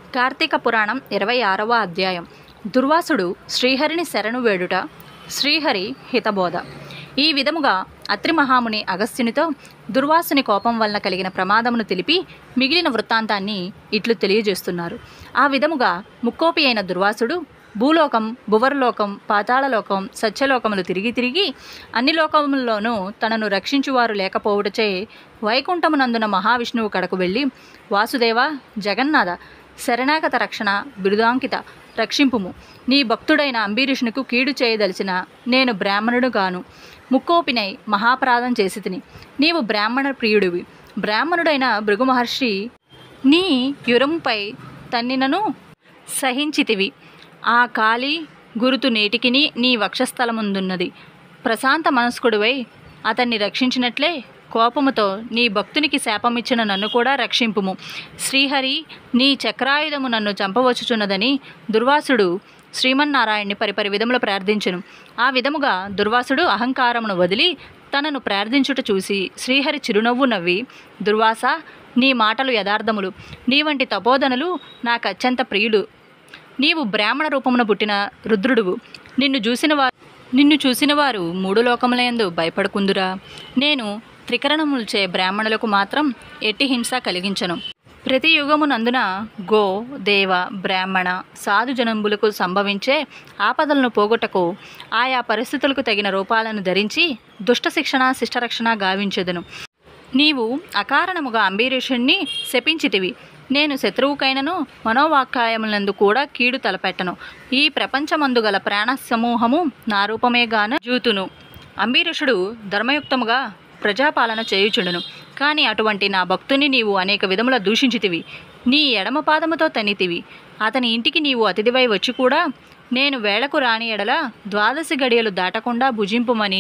కార్తీక పురాణం ఇరవై ఆరవ అధ్యాయం దుర్వాసుడు శ్రీహరిని శరణు వేడుట శ్రీహరి హితబోధ ఈ విధముగా అత్రి మహాముని అగస్త్యునితో దుర్వాసుని కోపం వలన కలిగిన ప్రమాదమును తెలిపి మిగిలిన వృత్తాంతాన్ని ఇట్లు తెలియజేస్తున్నారు ఆ విధముగా ముక్కోపి అయిన దుర్వాసుడు భూలోకం భువర్లోకం పాతాళలోకం సత్యలోకములు తిరిగి తిరిగి అన్ని లోకముల్లోనూ తనను రక్షించువారు లేకపోవుటచే వైకుంఠమునందున మహావిష్ణువు కడకు వెళ్ళి వాసుదేవ జగన్నాథ శరణాగత రక్షణ బిరుదాంకిత రక్షింపుము నీ భక్తుడైన అంబీరుషునికు కీడు చేయదలిచిన నేను బ్రాహ్మణుడు గాను ముక్కోపినై మహాపరాధం చేసి తిని నీవు బ్రాహ్మణ ప్రియుడివి బ్రాహ్మణుడైన భృగు మహర్షి నీ యురముపై తన్నినను సహించితివి ఆ కాలి గురుతు నేటికిని నీ వక్షస్థలముందున్నది ప్రశాంత మనస్కుడివై అతన్ని రక్షించినట్లే కోపముతో నీ భక్తునికి శాపమిచ్చిన నన్ను కూడా రక్షింపుము శ్రీహరి నీ చక్రాయుధము నన్ను చంపవచ్చుచున్నదని దుర్వాసుడు శ్రీమన్నారాయణ్ణి పరిపరి విధములు ప్రార్థించెను ఆ విధముగా దుర్వాసుడు అహంకారమును వదిలి తనను ప్రార్థించుట చూసి శ్రీహరి చిరునవ్వు నవ్వి దుర్వాస నీ మాటలు యథార్థములు నీ వంటి తపోధనులు నాకు అత్యంత ప్రియులు నీవు బ్రాహ్మణ రూపమున పుట్టిన రుద్రుడువు నిన్ను చూసిన వారు నిన్ను చూసిన వారు మూడు లోకములందు భయపడుకుందురా నేను త్రికరణములచే బ్రాహ్మణులకు మాత్రం ఎట్టి హింస కలిగించను ప్రతి యుగమునందున గో దేవ బ్రాహ్మణ సాధు జనంబులకు సంభవించే ఆపదలను పోగొట్టకు ఆయా పరిస్థితులకు తగిన రూపాలను ధరించి దుష్ట శిక్షణ శిష్టరక్షణ గావించెదను నీవు అకారణముగా అంబీరీషుణ్ణి శపించితివి నేను శత్రువుకైనను మనోవాక్కాయములందు కూడా కీడు తలపెట్టను ఈ ప్రపంచమందు గల ప్రాణ సమూహము నా రూపమేగాన జూతును అంబీరుషుడు ధర్మయుక్తముగా ప్రజాపాలన చేయుచుండును కానీ అటువంటి నా భక్తుని నీవు అనేక విధముల దూషించితివి నీ ఎడమ పాదముతో తనితివి అతని ఇంటికి నీవు అతిథివై వచ్చి కూడా నేను వేళకు రాని ఎడల ద్వాదశి గడియలు దాటకుండా భుజింపుమని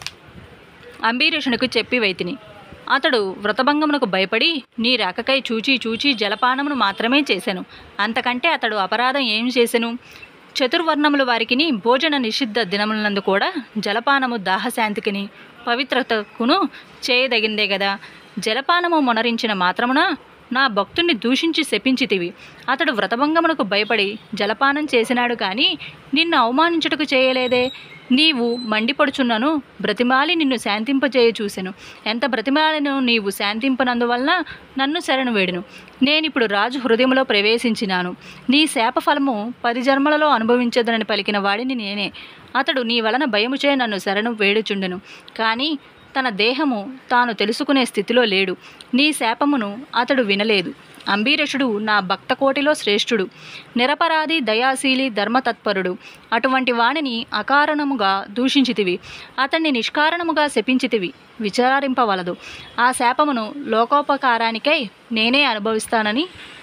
అంబీరీషునికి చెప్పి వైతిని అతడు వ్రతభంగమునకు భయపడి నీ రాకకై చూచి చూచి జలపానమును మాత్రమే చేశాను అంతకంటే అతడు అపరాధం ఏం చేసెను చతుర్వర్ణముల వారికిని భోజన నిషిద్ధ దినములందు కూడా జలపానము దాహశాంతికిని పవిత్రతకును చేయదగిందే గదా జలపానము మొనరించిన మాత్రమున నా భక్తుణ్ణి దూషించి శపించితివి అతడు వ్రతభంగమునకు భయపడి జలపానం చేసినాడు కానీ నిన్ను అవమానించుటకు చేయలేదే నీవు మండిపడుచున్నను బ్రతిమాలి నిన్ను శాంతింపజేయ చూసెను ఎంత బ్రతిమాలను నీవు శాంతింపనందువలన నన్ను శరణు వేడును నేనిప్పుడు రాజు హృదయంలో ప్రవేశించినాను నీ శాప ఫలము పది జన్మలలో అనుభవించదనని పలికిన వాడిని నేనే అతడు నీ వలన భయముచే నన్ను శరణు వేడుచుండెను కానీ తన దేహము తాను తెలుసుకునే స్థితిలో లేడు నీ శాపమును అతడు వినలేదు అంబీరషుడు నా భక్తకోటిలో శ్రేష్ఠుడు నిరపరాధి దయాశీలి ధర్మతత్పరుడు అటువంటి వాణిని అకారణముగా దూషించితివి అతన్ని నిష్కారణముగా శపించితివి విచారింపవలదు ఆ శాపమును లోకోపకారానికై నేనే అనుభవిస్తానని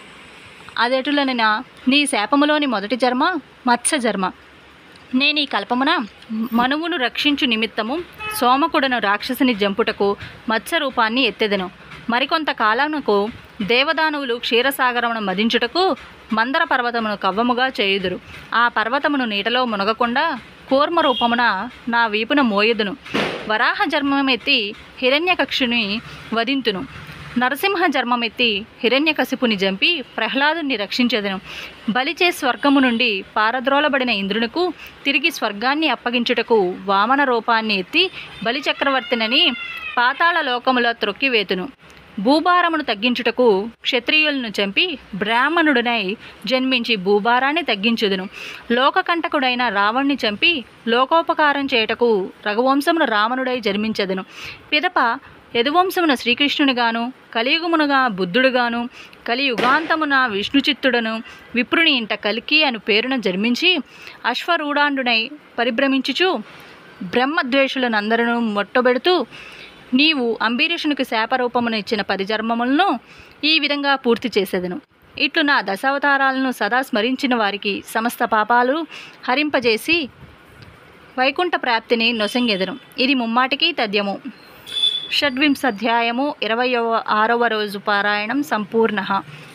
అదెటులనిన నీ శాపములోని మొదటి జన్మ మత్స్య జన్మ నేను ఈ కల్పమున మనువును రక్షించు నిమిత్తము సోమకుడను రాక్షసుని జంపుటకు మత్స్య రూపాన్ని ఎత్తెదను మరికొంత కాలమునకు దేవదానవులు క్షీరసాగరమును మదించుటకు మందర పర్వతమును కవ్వముగా చేయుదురు ఆ పర్వతమును నీటలో మునగకుండా కూర్మ రూపమున నా వీపున మోయుదును వరాహ జన్మమెత్తి హిరణ్యకక్షుని వధింతును నరసింహ జన్మమెత్తి హిరణ్యకశిపుని జంపి ప్రహ్లాదుని రక్షించెదను బలిచే స్వర్గము నుండి పారద్రోలబడిన ఇంద్రునికు తిరిగి స్వర్గాన్ని అప్పగించుటకు వామన రూపాన్ని ఎత్తి బలిచక్రవర్తినని పాతాళ లోకముల త్రొక్కివేతును భూభారమును తగ్గించుటకు క్షత్రియులను చంపి బ్రాహ్మణుడనై జన్మించి భూభారాన్ని తగ్గించుదును లోకకంటకుడైన రావణ్ణి చంపి లోకోపకారం చేయుటకు రఘువంశమును రావణుడై జన్మించదును పిదప యదువంశమున శ్రీకృష్ణునిగాను కలియుగమునుగా బుద్ధుడుగాను కలియుగాంతమున విష్ణుచిత్తుడను విప్రుని ఇంట కలికి అను పేరున జన్మించి అశ్వరూఢాండునై పరిభ్రమించుచు బ్రహ్మద్వేషులనందరూ మొట్టబెడుతూ నీవు అంబీరీషునికి శాపరూపమును ఇచ్చిన పది జన్మములను ఈ విధంగా పూర్తి చేసేదను ఇట్లు నా దశావతారాలను సదా స్మరించిన వారికి సమస్త పాపాలు హరింపజేసి వైకుంఠ ప్రాప్తిని నొసంగెదను ఇది ముమ్మాటికి తథ్యము షడ్వింశధ్యాయము ఇరవై ఆరవ రోజు పారాయణం సంపూర్ణ